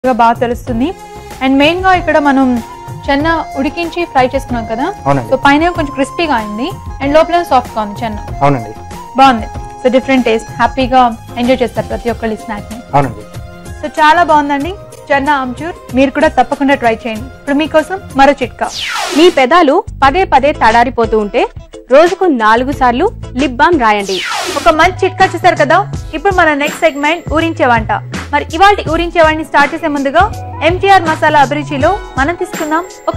గా బాగా తెలుస్తుంది అండ్ మెయిన్ గా ఇక్కడ మనం చెన్న ఉడికించి ఫ్రై చేసుకున్నాం కదా అవునండి సో పైన కొంచెం క్రిస్పీగా అయింది అండ్ లోపల సాఫ్ట్ గా ఉంది చెన్న అవునండి బాగుంది సో డిఫరెంట్ టేస్ట్ హ్యాపీగా ఎంజాయ్ చేస్తారు ప్రతి ఒక్కళ్ళు ఈ స్నాక్ ని అవునండి సో చాలా బాగుందండి చెన్న ఆమ్చూర్ మీరు కూడా తప్పకుండా ట్రై చేయండి ఇప్పుడు మీకోసం మరో చిట్కా మీ పెదాలు పదే పదే తడారిపోతూ ఉంటే రోజుకు నాలుగు సార్లు లిప్ బామ్ రాయండి ఒక మంచి చిట్కా చూసారు కదా ఇప్పుడు మన నెక్స్ట్ సెగ్మెంట్ ఊరించే వంట మరి ఇవాళ ఊరించే వంటని స్టార్ట్ చేసే ముందుగా ఎంటీఆర్ మసాలా అభిరుచిలో మనం తీసుకుందాం ఒక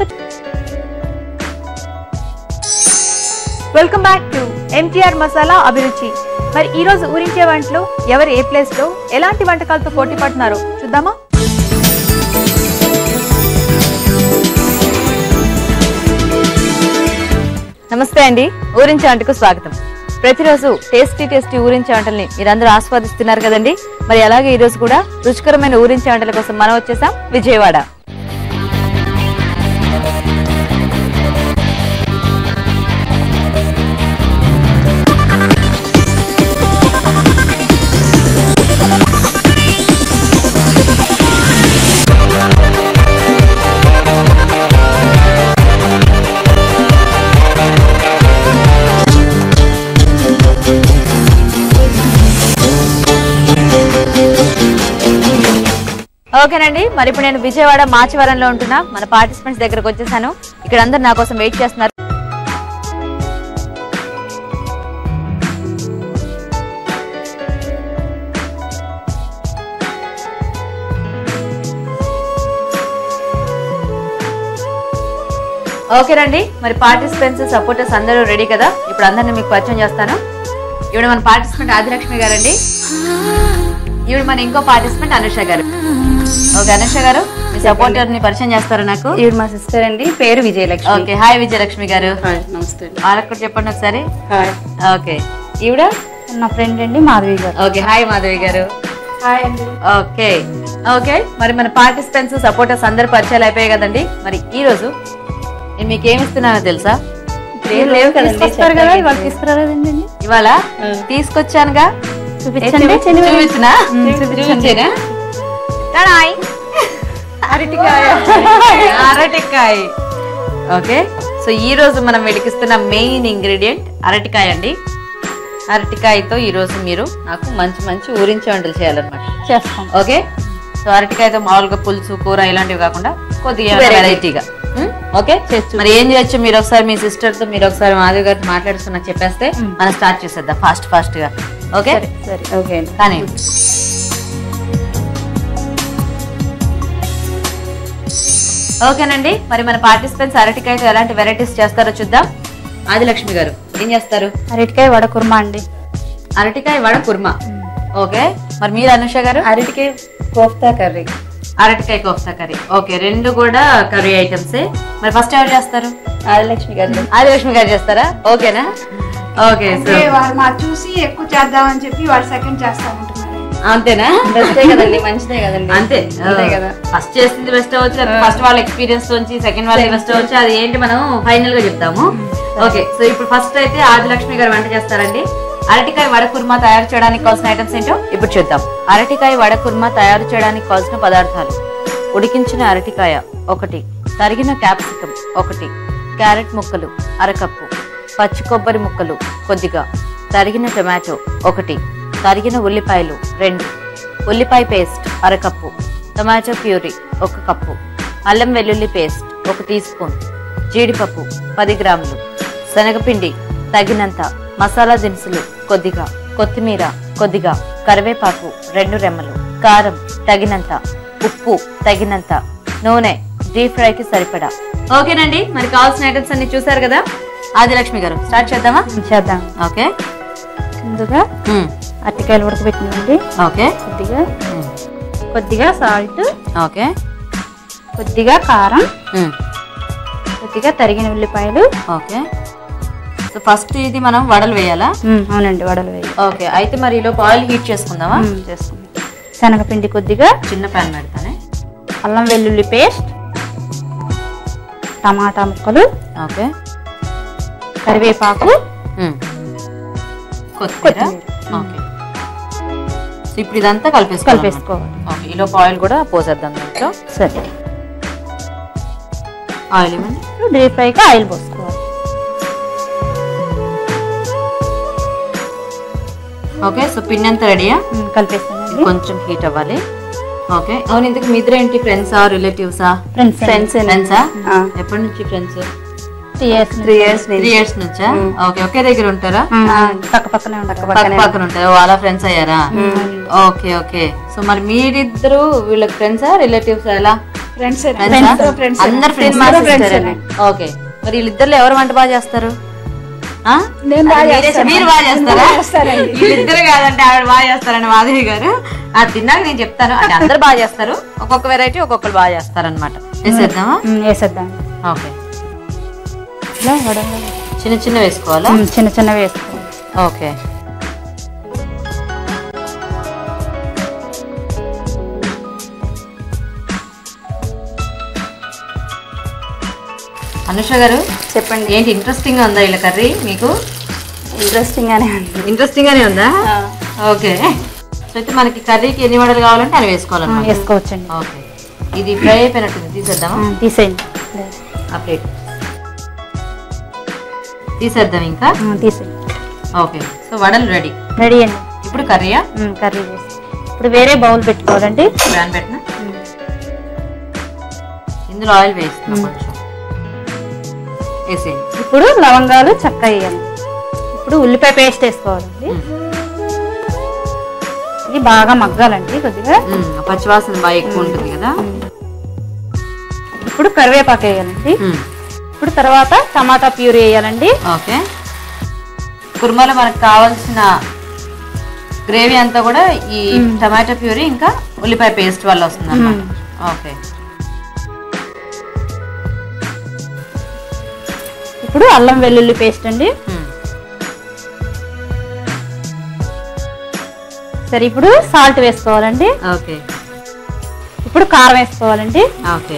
welcome back to MTR Masala Abhiruchi మరి ఈ రోజు ఊరించే వంటలో ఎవరు ఏ ప్లేస్ లో ఎలాంటి వంటకాలతో పోటీ పడుతున్నారో చూద్దామా నమస్తే అండి ఊరించి వంటకు స్వాగతం ప్రతిరోజు టేస్టీ టేస్టీ ఊరించి వంటల్ని మీరందరూ ఆస్వాదిస్తున్నారు కదండి మరి అలాగే ఈ రోజు కూడా రుచికరమైన ఊరించి వంటల కోసం మనం వచ్చేసాం విజయవాడ ఓకేనండి మరి ఇప్పుడు నేను విజయవాడ మాచివరంలో ఉంటున్నా మన పార్టిసిపెంట్స్ దగ్గరకు వచ్చేసాను ఇక్కడ అందరు నా కోసం వెయిట్ చేస్తున్నారు ఓకేనండి మరి పార్టిసిపెంట్స్ సపోర్టర్స్ అందరూ రెడీ కదా ఇప్పుడు అందరిని మీకు పరిచయం చేస్తాను ఈవిడ మన పార్టిసిపెంట్ ఆదిలక్ష్మి గారండి ఈవిడ మన ఇంకో పార్టిసిపెంట్ అనుష గారు ఓకే అనుష గారు మీ సపోర్టర్ ని పరిచయం చేస్తారు నాకు ఈవిడ మా సిస్టర్ అండి పేరు విజయలక్ష్మి ఓకే హాయ్ విజయలక్ష్మి గారు హాయ్ నమస్తే అండి వాళ్ళకి కూడా చెప్పండి ఒకసారి హాయ్ ఓకే ఈవిడ నా ఫ్రెండ్ అండి మాధవి గారు ఓకే హాయ్ మాధవి గారు హాయ్ అండి ఓకే ఓకే మరి మన పార్టిసిపెంట్స్ సపోర్టర్స్ అందరు పరిచయాలు అయిపోయాయి కదండి మరి ఈ రోజు నేను మీకు ఏమి ఇస్తున్నానో తెలుసా ఏం లేవు కదండి తీసుకొస్తారు కదా, ఇవాళ తీసుకురాలేదండి ఇవాళ తీసుకొచ్చానుగా చూపించండి చూపించినా చూపించేనా టడాయ్. అరటికాయ అరటికాయ ఓకే సో ఈ రోజు మనం వెలికిస్తున్న మెయిన్ ఇంగ్రీడియంట్ అరటికాయ అండి అరటికాయతో ఈ రోజు మీరు నాకు మంచి మంచి ఊరించే వంటలు చేయాలన్నమాట చేస్తాం ఓకే సో అరటికాయతో మామూలుగా పులుసు కూర ఇలాంటివి కాకుండా కొద్దిగా Variety. వెరైటీగా ఓకే మరి ఏం చేయొచ్చు మీరు ఒకసారి మీ సిస్టర్ తో మీరు ఒకసారి మాధవి గారితో మాట్లాడుతున్నా చెప్పేస్తే మనం స్టార్ట్ చేసేద్దాం ఫాస్ట్ ఫాస్ట్ గా ఓకే సరే ఓకే అండి కానీ ఓకేనండి మరి మన పార్టిసిపెంట్స్ అరటికాయతో ఎలాంటి వెరైటీస్ చేస్తారో చూద్దాం ఆదిలక్ష్మి గారు ఏం చేస్తారు అరటికాయ వడ కుర్మా అండి అరటికాయ వడ కుర్మా ఓకే మరి మీరు అనుష గారు అరటికాయ కోఫ్తా కర్రీ అరటికాయ కోఫ్తా కర్రీ ఓకే రెండు కూడా కర్రీ ఐటమ్స్ మరి ఫస్ట్ ఎవరు చేస్తారు ఆదిలక్ష్మి గారు ఆదిలక్ష్మి గారు చేస్తారా ఓకేనా ఓకే సో అంటే వాడు మా చూసి ఎక్కువ చేద్దామని చెప్పి వాడు సెకండ్ చేస్తా ఉంటున్నారు అంతేనా బెస్టే కదండి మంచిదే కదండి అంతే అంతే కదా ఫస్ట్ చేసింది బెస్ట్ అవ్వచ్చు ఫస్ట్ వాళ్ళ ఎక్స్పీరియన్స్ నుంచి సెకండ్ వాళ్ళ బెస్ట్ అవ్వచ్చు అది ఏంటి మనం ఫైనల్ గా చెప్తాము ఓకే సో ఇప్పుడు ఫస్ట్ అయితే ఆదిలక్ష్మి గారు వంట చేస్తారండి అరటికాయ వడ కుర్మా తయారు చేయడానికి కావాల్సిన ఐటమ్స్ ఏంటో ఇప్పుడు చూద్దాం అరటికాయ వడ కుర్మా తయారు చేయడానికి కావాల్సిన పదార్థాలు ఉడికించిన అరటికాయ ఒకటి తరిగిన క్యాప్సికం ఒకటి క్యారెట్ ముక్కలు అరకప్పు పచ్చి కొబ్బరి ముక్కలు కొద్దిగా తరిగిన టొమాటో ఒకటి తరిగిన ఉల్లిపాయలు రెండు ఉల్లిపాయ పేస్ట్ అరకప్పు టొమాటో ప్యూరీ ఒక కప్పు అల్లం వెల్లుల్లి పేస్ట్ ఒక టీ స్పూన్ జీడిపప్పు పది గ్రాములు శనగపిండి తగినంత మసాలా దినుసులు కొద్దిగా కొత్తిమీర కొద్దిగా కరివేపాకు రెండు రెమ్మలు కారం తగినంత ఉప్పు తగినంత నూనె డీప్ ఫ్రైకి సరిపడా ఓకేనండి మరి కావాల్సిన ఐటమ్స్ అన్ని చూసారు కదా ఆదిలక్ష్మి గారు స్టార్ట్ చేద్దామా చేద్దాం ఓకే ముందుగా అరటికాయలు ఉడకబెట్టినండి ఓకే కొద్దిగా కొద్దిగా సాల్ట్ ఓకే కొద్దిగా కారం కొద్దిగా తరిగిన ఉల్లిపాయలు ఓకే సో ఫస్ట్ ఇది మనం వడలు వేయాలా అవునండి వడలు వేయి ఓకే అయితే మరి ఈలోపు ఆయిల్ హీట్ చేసుకుందామా చేసుకుందాం శనగపిండి కొద్దిగా చిన్న ప్యాన్ పెడతానే అల్లం వెల్లుల్లి పేస్ట్ టమాటా ముక్కలు ఓకే కరివేపాకు కొత్తిమీర ఓకే సో ఇప్పుడు ఇదంతా కలిపేసుకోవాలి కలిపేసుకోవాలి ఓకే ఈ లోపు ఆయిల్ కూడా పోసేద్దాం దీంట్లో సరే ఆయిల్ ఇవ్వండి ఇప్పుడు డీప్ ఫ్రైకి ఆయిల్ పోసుకోవాలి ఓకే సో పిన్ అంతా రెడీయా ఉమ్, కలిపేస్తానండి కొంచెం హీట్ అవ్వాలి ఓకే అవును ఇంతకు మీ ఇద్దరు ఏంటి ఫ్రెండ్సా రిలేటివ్సా ఫ్రెండ్స్ ఫ్రెండ్స్ ఫ్రెండ్సా ఎప్పటి నుంచి friends three years three years three years నుంచా ఓకే ఒకే దగ్గర ఉంటారా పక్క పక్కనే ఉంటారు పక్క పక్కన ఉంటారు వాళ్ళ ఫ్రెండ్స్ అయ్యారా ఓకే ఓకే సో మరి మీరిద్దరు వీళ్ళకి ఫ్రెండ్సా రిలేటివ్స్ ఎలా ఫ్రెండ్స్ ఫ్రెండ్స్ అందరు ఫ్రెండ్స్ ఓకే మరి వీళ్ళిద్దరు ఎవరు వంట బాగా చేస్తారు ఆ? నేను బాగా అది మీరే చేస్తాను. మీరు బాగా చేస్తారా బాగా చేస్తానండి. వీళ్ళిద్దరు కాదంటే ఆవిడ బాగా చేస్తారని మాధవి గారు అది తిన్నాక నేను చెప్తాను అంటే అందరు బాగా చేస్తారు ఒక్కొక్క వెరైటీ ఒక్కొక్కరు బాగా చేస్తారనమాట వేసేద్దామా వేసేద్దాం ఓకే ఇలా వడలు చిన్న చిన్న వేసుకోవాలా ఉమ్, చిన్న చిన్న వేసుకోవాలి ఓకే అనుష గారు చెప్పండి ఏంటి ఇంట్రెస్టింగ్ గా ఉందా వీళ్ళ కర్రీ మీకు ఇంట్రెస్టింగ్ గానే ఉంది ఇంట్రెస్టింగ్ గానే ఉందా ఓకే సో అయితే మనకి కర్రీకి ఎన్ని వడలు కావాలంటే అని వేసుకోవాలన్నమాట వేసుకోవచ్చండి ఓకే ఇది ఫ్రై అయిపోయినట్టుంది తీసేద్దామా ఆ, తీసేయండి ఆ ప్లేట్ తీసేద్దాం ఇంకా ఆ, తీసేయండి ఓకే సో వడలు రెడీ రెడీ అండి ఇప్పుడు కర్రీయా ఉమ్, కర్రీ చేసి ఇప్పుడు వేరే బౌల్ పెట్టుకోవాలండి ప్యాన్ పెట్టిన ఇందులో ఆయిల్ వేస్తున్నా కొంచెం వేసేయండి ఇప్పుడు లవంగాలు చక్క వేయాలి ఇప్పుడు ఉల్లిపాయ పేస్ట్ వేసుకోవాలండి మ్మ్. ఇది బాగా మగ్గాలండి కొద్దిగా మ్మ్. ఆ పచ్చివాసన బాగా ఎక్కువ ఉంటుంది కదా ఇప్పుడు కరివేపాకు వేయాలండి మ్మ్. ఇప్పుడు తర్వాత టమాటా ప్యూరీ వేయాలండి ఓకే కుర్మాలో మనకు కావాల్సిన గ్రేవీ అంతా కూడా ఈ టమాటో ప్యూరీ ఇంకా ఉల్లిపాయ పేస్ట్ వల్ల వస్తుంది అన్నమాట ఓకే ఇప్పుడు అల్లం వెల్లుల్లి పేస్ట్ అండి మ్మ్. సరే ఇప్పుడు సాల్ట్ వేసుకోవాలండి ఓకే ఇప్పుడు కారం వేసుకోవాలండి ఓకే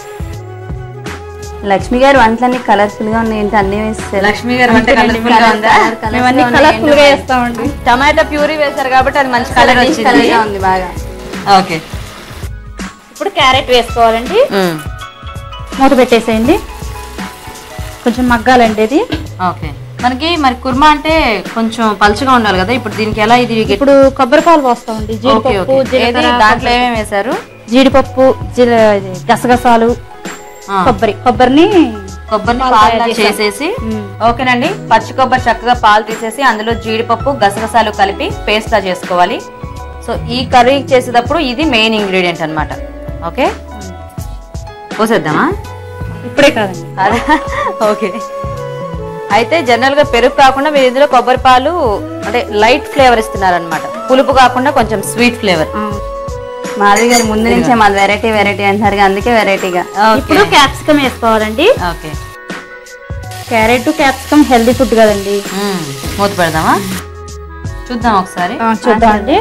లక్ష్మి గారు వంటలన్నీ కలర్ఫుల్ గా ఉన్నాయి ఏంటి అన్ని వేస్తారు లక్ష్మి గారు వంట కలర్ఫుల్ గా ఉందా మేము అన్ని కలర్ఫుల్ గా వేస్తామండి టమాటో ప్యూరీ వేశారు కాబట్టి అది మంచి కలర్ వచ్చింది కలర్ గా ఉంది బాగా ఓకే ఇప్పుడు క్యారెట్ వేసుకోవాలండి మూత పెట్టేసేయండి కొంచెం మగ్గాలండి ఇది ఓకే మనకి మరి కుర్మా అంటే కొంచెం పలుచగా ఉండాలి కదా ఇప్పుడు దీనికి ఎలా ఇది గట్టి- ఇప్పుడు కొబ్బరి పాలు పోస్తామండి ఓకే జీడిపప్పు ఓకే ఏది జీలకర్ర దాంట్లో ఏమేమి వేశారు జీడిపప్పు జీల ఇది గసగసాలు ఆ, కొబ్బరి కొబ్బరిని కొబ్బరిని పాలు పాలు తయారు చేసేసి మ్మ్. ఓకేనండి పచ్చి కొబ్బరి చక్కగా పాలు తీసేసి అందులో జీడిపప్పు గసగసాలు కలిపి పేస్ట్ లా చేసుకోవాలి సో ఈ కర్రీ చేసేటప్పుడు ఇది మెయిన్ ఇంగ్రీడియంట్ అన్నమాట ఓకే పోసేద్దామా ఇప్పుడే కాదండి ఓకే అయితే జనరల్ గా పెరుగు కాకుండా మీరు ఇందులో కొబ్బరి పాలు అంటే లైట్ ఫ్లేవర్ ఇస్తున్నారు అనమాట పులుపు కాకుండా కొంచెం స్వీట్ ఫ్లేవర్ మాధవి గారు ముందు నుంచే మాది వెరైటీ వెరైటీ అంటారు కదా, అందుకే వెరైటీగా ఇప్పుడు క్యాప్సికమ్ వేసుకోవాలండి okay carrot capsicum healthy food కదండి మ్మ్. మూత పెడదామా చూద్దాం ఒకసారి ఆ, చూద్దామండి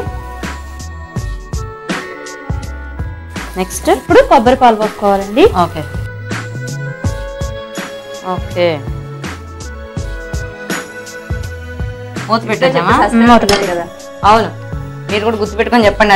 నెక్స్ట్ ఇప్పుడు కొబ్బరి పాలు పోసుకోవాలండి ఓకే ఓకే మూత పెట్టేద్దామా మూత పెట్టి- అవును మీరు కూడా గుర్తుపెట్టుకొని చెప్పండి